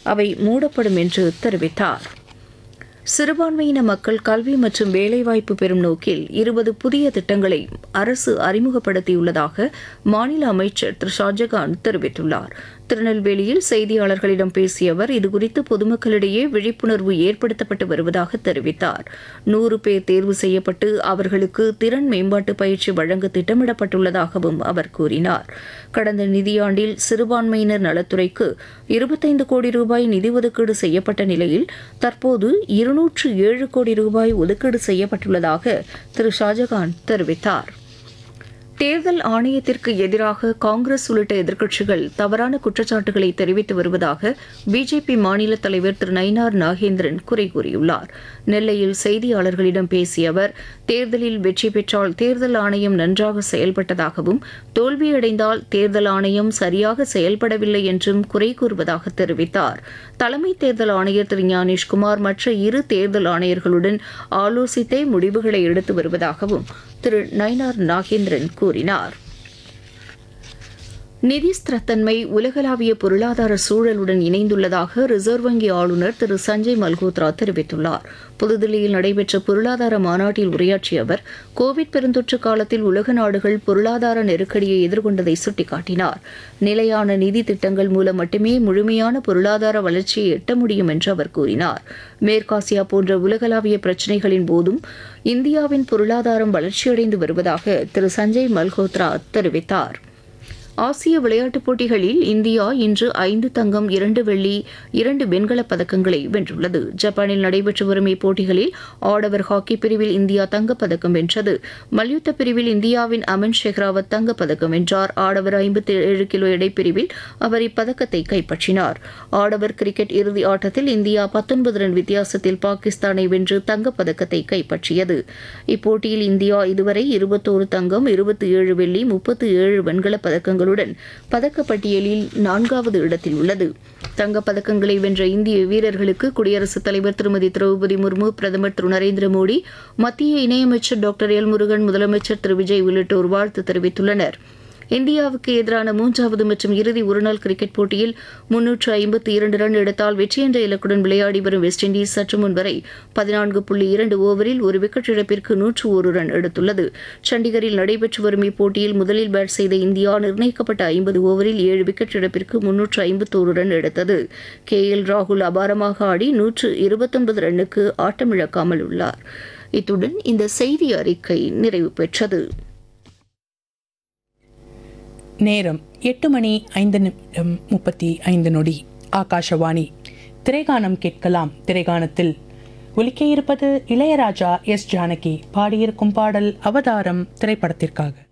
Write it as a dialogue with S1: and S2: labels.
S1: அவை மூடப்படும் என்று தெரிவித்தார் சிறுபான்மையின மக்கள் கல்வி மற்றும் வேலைவாய்ப்பு பெறும் நோக்கில் இருபது புதிய திட்டங்களை அரசு அறிமுகப்படுத்தியுள்ளதாக மாநில அமைச்சர் திரு ஷாஜகான் தெரிவித்துள்ளார் திருநெல்வேலியில் செய்தியாளர்களிடம் பேசிய அவர் இதுகுறித்து பொதுமக்களிடையே விழிப்புணர்வு ஏற்படுத்தப்பட்டு வருவதாக தெரிவித்தார் நூறு பேர் தேர்வு செய்யப்பட்டு அவர்களுக்கு திறன் மேம்பாட்டு பயிற்சி வழங்க திட்டமிடப்பட்டுள்ளதாகவும் அவர் கூறினார் கடந்த நிதியாண்டில் சிறுபான்மையினர் நலத்துறைக்கு இருபத்தைந்து கோடி ரூபாய் நிதி ஒதுக்கீடு செய்யப்பட்ட நிலையில் தற்போது இருநூற்று ஏழு கோடி ரூபாய் ஒதுக்கீடு செய்யப்பட்டுள்ளதாக திரு ஷாஜகான் தெரிவித்தார் தேர்தல் ஆணையத்திற்கு எதிராக காங்கிரஸ் உள்ளிட்ட எதிர்க்கட்சிகள் தவறான குற்றச்சாட்டுகளை தெரிவித்து வருவதாக பிஜேபி மாநில தலைவர் திரு நயினார் நாகேந்திரன் குறை கூறியுள்ளார் நெல்லையில் செய்தியாளர்களிடம் பேசிய அவர் தேர்தலில் வெற்றி பெற்றால் தேர்தல் ஆணையம் நன்றாக செயல்பட்டதாகவும் தோல்வியடைந்தால் தேர்தல் ஆணையம் சரியாக செயல்படவில்லை என்றும் குறை கூறுவதாக தெரிவித்தார் தலைமை தேர்தல் ஆணையர் திரு ஞானேஷ்குமார் மற்ற இரு தேர்தல் ஆணையர்களுடன் ஆலோசித்தே முடிவுகளை எடுத்து வருவதாகவும் திரு நயினார் நாகேந்திரன் கூறினார் நிதி ஸ்திரத்தன்மை உலகளாவிய பொருளாதார சூழலுடன் இணைந்துள்ளதாக ரிசர்வ் வங்கி ஆளுநர் திரு சஞ்சய் மல்ஹோத்ரா தெரிவித்துள்ளார் புதுதில்லியில் நடைபெற்ற பொருளாதார மாநாட்டில் உரையாற்றிய அவர் கோவிட் பெருந்தொற்று காலத்தில் உலக நாடுகள் பொருளாதார நெருக்கடியை எதிர்கொண்டதை சுட்டிக்காட்டினார் நிலையான நிதி திட்டங்கள் மூலம் மட்டுமே முழுமையான பொருளாதார வளர்ச்சியை எட்ட முடியும் என்று அவர் கூறினார் மேற்காசியா போன்ற உலகளாவிய பிரச்சினைகளின் போதும் இந்தியாவின் பொருளாதாரம் வளர்ச்சியடைந்து வருவதாக திரு சஞ்சய் மல்ஹோத்ரா தெரிவித்தார் ஆசிய விளையாட்டுப் போட்டிகளில் இந்தியா இன்று ஐந்து தங்கம் இரண்டு வெள்ளி இரண்டு வெண்கலப் பதக்கங்களை வென்றுள்ளது ஜப்பானில் நடைபெற்று வரும் இப்போட்டிகளில் ஆடவர் ஹாக்கி பிரிவில் இந்தியா தங்கப்பதக்கம் வென்றது மல்யுத்த பிரிவில் இந்தியாவின் அமன் ஷெஹ்ராவத் தங்கப்பதக்கம் வென்றார் ஆடவர் ஐம்பத்தி ஏழு கிலோ எடைப்பிரிவில் அவர் இப்பதக்கத்தை கைப்பற்றினார் ஆடவர் கிரிக்கெட் இறுதி ஆட்டத்தில் இந்தியா பத்தொன்பது ரன் வித்தியாசத்தில் பாகிஸ்தானை வென்று தங்கப்பதக்கத்தை கைப்பற்றியது இப்போட்டியில் இந்தியா இதுவரை இருபத்தோரு தங்கம் இருபத்தி ஏழு வெள்ளி முப்பத்தி ஏழு வெண்கலப் பதக்கங்கள் பதக்கங்களுடன் பதக்கப்பட்டியலில் நான்காவது இடத்தில் உள்ளது தங்கப் பதக்கங்களை வென்ற இந்திய வீரர்களுக்கு குடியரசுத் தலைவர் திருமதி திரௌபதி முர்மு பிரதமர் திரு நரேந்திர மோடி மத்திய இணையமைச்சர் டாக்டர் எல் முருகன் முதலமைச்சர் திரு விஜய் உள்ளிட்டோர் வாழ்த்து தெரிவித்துள்ளனர் இந்தியாவுக்கு எதிரான மூன்றாவது மற்றும் இறுதி ஒருநாள் கிரிக்கெட் போட்டியில் முன்னூற்று ஐம்பத்தி இரண்டு ரன் எடுத்தால் வெற்றி என்ற இலக்குடன் விளையாடி வரும் வெஸ்ட் இண்டீஸ் சற்று முன் வரை பதினான்கு புள்ளி இரண்டு ஓவரில் ஒரு விக்கெட் இழப்பிற்கு நூற்று ஒரு ரன் எடுத்துள்ளது சண்டிகரில் நடைபெற்று வரும் இப்போட்டியில் முதலில் பேட் செய்த இந்தியா நிர்ணயிக்கப்பட்ட ஐம்பது ஓவரில் ஏழு விக்கெட் இழப்பிற்கு முன்னூற்று ஐம்பத்தோரு ரன் எடுத்தது கே எல் ராகுல் அபாரமாக ஆடி நூற்று இருபத்தொன்பது ரன்னுக்கு ஆட்டமிழக்காமல் உள்ளார் இத்துடன் இந்த செய்தி அறிக்கை நிறைவு பெற்றது
S2: நேரம் எட்டு மணி ஐந்து நிமிடம் முப்பத்தி ஐந்து நொடி ஆகாஷவாணி திரைகானம் கேட்கலாம் திரைகானத்தில் ஒலிக்க இருப்பது இளையராஜா எஸ் ஜானகி பாடியிருக்கும் பாடல் அவதாரம் திரைப்படத்திற்காக